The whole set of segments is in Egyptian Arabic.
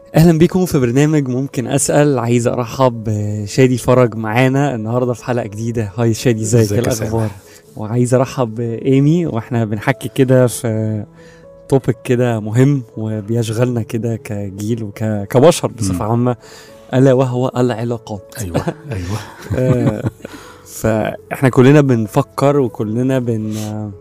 اهلا بيكم في برنامج ممكن اسال عايز ارحب بشادي فرج معانا النهارده في حلقه جديده هاي شادي ازيك ازيك يا الاخبار وعايز ارحب بايمي واحنا بنحكي كده في توبيك كده مهم وبيشغلنا كده كجيل وكبشر بصفه عامه الا وهو العلاقات ايوه ايوه آه، فاحنا كلنا بنفكر وكلنا بن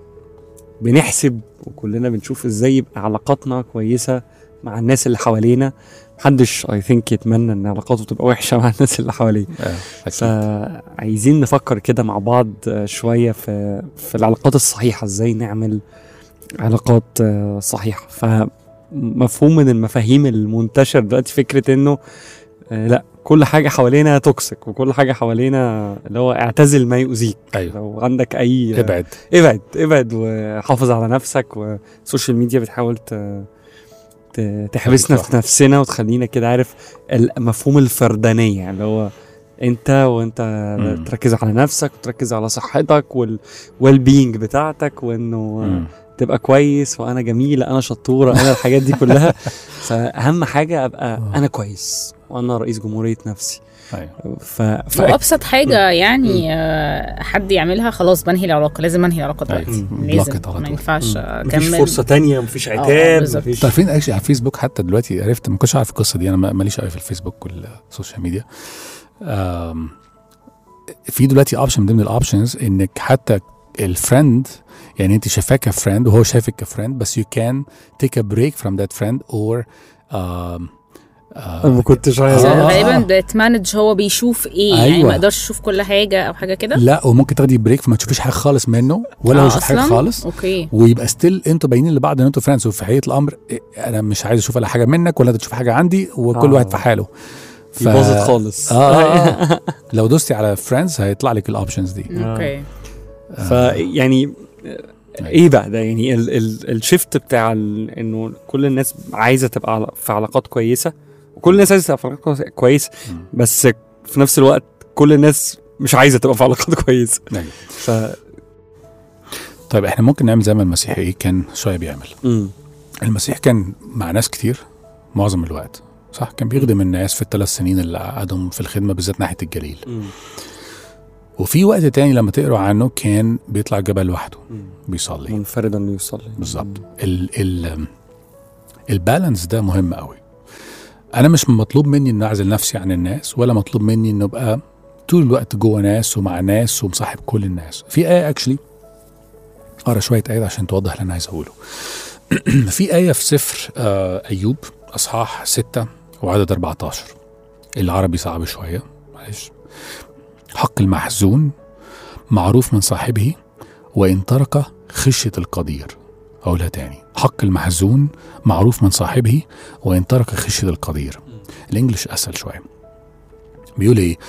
بنحسب وكلنا بنشوف ازاي يبقى علاقاتنا كويسه مع الناس اللي حوالينا محدش اي ثينك يتمنى ان علاقاته تبقى وحشه مع الناس اللي حواليه آه، اكيد فعايزين نفكر كده مع بعض آه، شويه في في العلاقات الصحيحه ازاي نعمل علاقات آه، صحيحه فمفهوم من المفاهيم المنتشر دلوقتي فكره انه آه، لا كل حاجه حوالينا توكسيك وكل حاجه حوالينا اللي هو اعتزل ما يؤذيك ايوه لو عندك اي ابعد ابعد ابعد وحافظ على نفسك والسوشيال ميديا بتحاول ت... ت... تحبسنا صح. في نفسنا وتخلينا كده عارف مفهوم الفردانيه اللي هو انت وانت مم. تركز على نفسك وتركز على صحتك والويل بينج بتاعتك وانه مم. تبقى كويس وانا جميله انا شطوره انا الحاجات دي كلها فاهم حاجه ابقى آه. انا كويس وانا رئيس جمهوريه نفسي ايوه ف... ف... وابسط حاجه يعني آه، حد يعملها خلاص بنهي العلاقه لازم انهي العلاقه دلوقتي أيوة. لازم بلوكت على ما طول. ينفعش مفيش اكمل فرصه تانية مفيش آه، عتاب بالظبط. مفيش تعرفين اكشلي على الفيسبوك حتى دلوقتي عرفت ما كنتش عارف القصه دي انا ما- ماليش قوي في الفيسبوك والسوشيال ميديا آم، في دلوقتي اوبشن من ضمن الاوبشنز انك حتى الفريند يعني انت شايفاه كفريند وهو شايفك كفريند بس يو كان تيك ا بريك فروم ذات فريند اور انا ما كنتش عايز آه. غالبا بتمانج هو بيشوف ايه يعني أيوة. ما يقدرش يشوف كل حاجه او حاجه كده لا وممكن تاخدي بريك فما تشوفيش حاجه خالص منه ولا هو آه، يشوف حاجه أصلاً؟ خالص اوكي ويبقى ستيل انتوا باينين لبعض ان انتوا فريندز وفي حقيقه الامر إيه، انا مش عايز اشوف ولا حاجه منك ولا انت تشوف حاجه عندي وكل آه. واحد في حاله ف- باظت خالص آه, آه, آه. لو دوستي على فريندز هيطلع لك الاوبشنز دي اوكي فيعني ايه بقى ده يعني ال ال الشيفت بتاع ال- انه كل الناس عايزه تبقى عل- في علاقات كويسه وكل الناس عايزه تبقى في علاقات كويسه مم. بس في نفس الوقت كل الناس مش عايزه تبقى في علاقات كويسه أيوة. ف طيب احنا ممكن نعمل زي ما المسيح ايه كان شويه بيعمل مم. المسيح كان مع ناس كتير معظم الوقت صح كان بيخدم الناس في الثلاث سنين اللي قعدهم في الخدمه بالذات ناحيه الجليل مم. وفي وقت تاني لما تقروا عنه كان بيطلع جبل لوحده مم. بيصلي منفردا يصلي بالظبط ال ال البالانس ده مهم قوي انا مش مطلوب مني ان اعزل نفسي عن الناس ولا مطلوب مني ان ابقى طول الوقت جوه ناس ومع ناس ومصاحب كل الناس في ايه اكشلي اقرا شويه ايات عشان توضح اللي انا عايز اقوله في ايه في سفر آه ايوب اصحاح 6 وعدد 14 العربي صعب شويه معلش حق المحزون معروف من صاحبه وان ترك خشيه القدير أقولها تاني حق المحزون معروف من صاحبه وإن ترك خشية القدير الإنجليش أسهل شوية بيقول إيه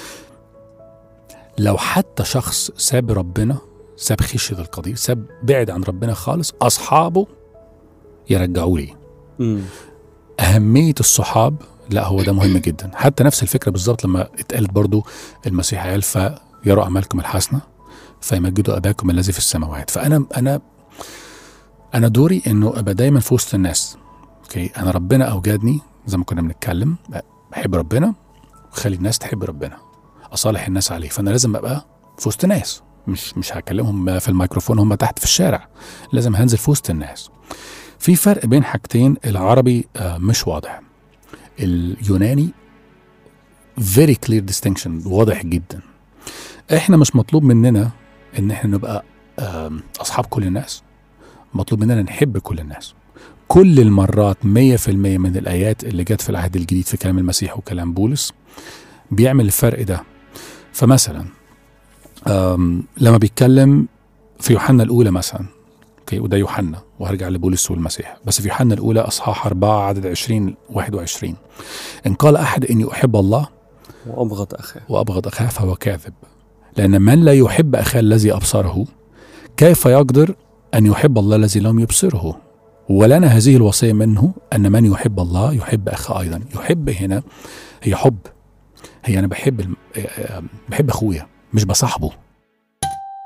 لو حتى شخص ساب ربنا ساب خشية القدير ساب بعد عن ربنا خالص أصحابه يرجعوا لي مم. أهمية الصحاب لا هو ده مهم جدا حتى نفس الفكرة بالظبط لما اتقالت برضو المسيح قال فيروا أعمالكم الحسنة فيمجدوا أباكم الذي في السماوات فأنا أنا أنا دوري إنه أبقى دايما في وسط الناس أوكي أنا ربنا أوجدني زي ما كنا بنتكلم بحب ربنا وخلي الناس تحب ربنا أصالح الناس عليه فأنا لازم أبقى في وسط ناس مش مش هكلمهم في الميكروفون هم تحت في الشارع لازم هنزل في وسط الناس في فرق بين حاجتين العربي آه، مش واضح اليوناني very clear distinction واضح جدا احنا مش مطلوب مننا ان احنا نبقى آم، اصحاب كل الناس مطلوب مننا نحب كل الناس كل المرات 100% من الايات اللي جت في العهد الجديد في كلام المسيح وكلام بولس بيعمل الفرق ده فمثلا آم، لما بيتكلم في يوحنا الاولى مثلا اوكي وده يوحنا وهرجع لبولس والمسيح بس في يوحنا الاولى اصحاح 4 عدد 20 21 ان قال احد اني احب الله وابغض اخاه وابغض اخاه فهو كاذب لان من لا يحب اخاه الذي ابصره كيف يقدر ان يحب الله الذي لم يبصره ولنا هذه الوصيه منه ان من يحب الله يحب اخاه ايضا يحب هنا هي حب هي انا بحب الم... بحب اخويا مش بصاحبه